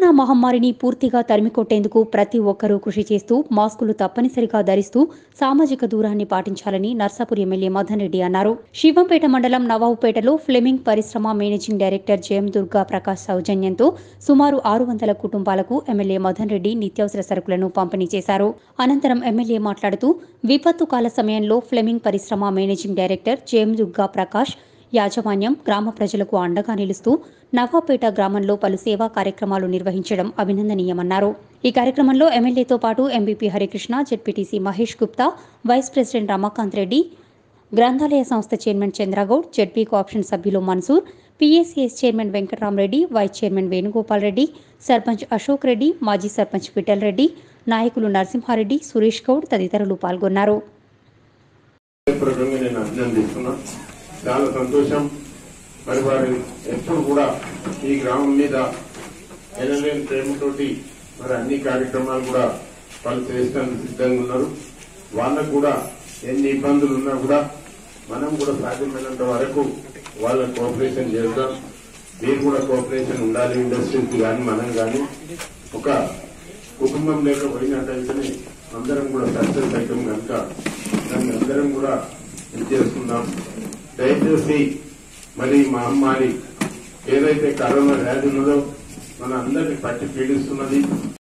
corona మహమ్మారిని పూర్తిగా తరిమికొట్టేందుకు ప్రతి ఒక్కరూ కృషి చేస్తూ మాస్కులు తప్పనిసరిగా ధరిస్తూ సామాజిక దూరాన్ని పాటించాలని నర్సాపూర్ ఎమ్మెల్యే మదన్ రెడ్డి అన్నారు శివంపేట మండలం నవాబుపేటలో ఫ్లెమింగ్ పరిశ్రమ మేనేజింగ్ డైరెక్టర్ జయం దుర్గా ప్రకాష్ సౌజన్యంతో సుమారు ఆరు వందల కుటుంబాలకు ఎమ్మెల్యే మదన్ రెడ్డి నిత్యావసర సరుకులను పంపిణీ చేశారు అనంతరం ఎమ్మెల్యే మాట్లాడుతూ విపత్తు కాల సమయంలో ఫ్లెమింగ్ పరిశ్రమ మేనేజింగ్ డైరెక్టర్ జయం దుర్గా ప్రకాష్ యాజమాన్యం గ్రామ ప్రజలకు అండగా నిలుస్తూ నవాపేట గ్రామంలో పలు సేవా కార్యక్రమాలు నిర్వహించడం అభినందనీయమన్నారు ఈ కార్యక్రమంలో ఎమ్మెల్యేతో పాటు MBP Harikrishna ZPTC Mahesh Gupta vice president Ramakant Reddy గ్రంథాలయ సంస్థ చైర్మన్ చంద్రగౌడ్ జెడ్పీ కోఆప్షన్ సభ్యులు Mansoor PACS chairman Venkataramareddy vice chairman Venugopal Reddy sarpanch Ashok Reddy మాజీ సర్పంచ్ విఠల్ రెడ్డి నాయకులు నరసింహారెడ్డి సురేష్ గౌడ్ తదితరులు పాల్గొన్నారు ప్రకంగా నేను అభినందిస్తున్నా చాలా సంతోషం మరి వారు ఎప్పుడు కూడా ఈ గ్రామం మీద ఎనలేని ప్రేమతోటి మరి అన్ని కార్యక్రమాలు కూడా వాళ్ళు చేయడానికి సిద్ధంగా ఉన్నారు వాళ్ళకు కూడా ఎన్ని ఇబ్బందులు ఉన్నా కూడా మనం కూడా సాధ్యమైనంత వరకు వాళ్ళ కోఆపరేషన్ చేద్దాం మీరు కూడా కోఆపరేషన్ ఉండాలి ఇండస్ట్రీస్ కానీ మనం కానీ ఒక కుటుంబం లేకపోయినట్టయితేనే అందరం కూడా సక్సెస్ అవుతాం కనుక దాన్ని అందరం కూడా ఇది చేసుకుందాం దయచేసి మరి ఈ మహమ్మారి ఏదైతే కరోనా వ్యాధి ఉన్నదో మన అందరిని పట్టి పీడిస్తున్నది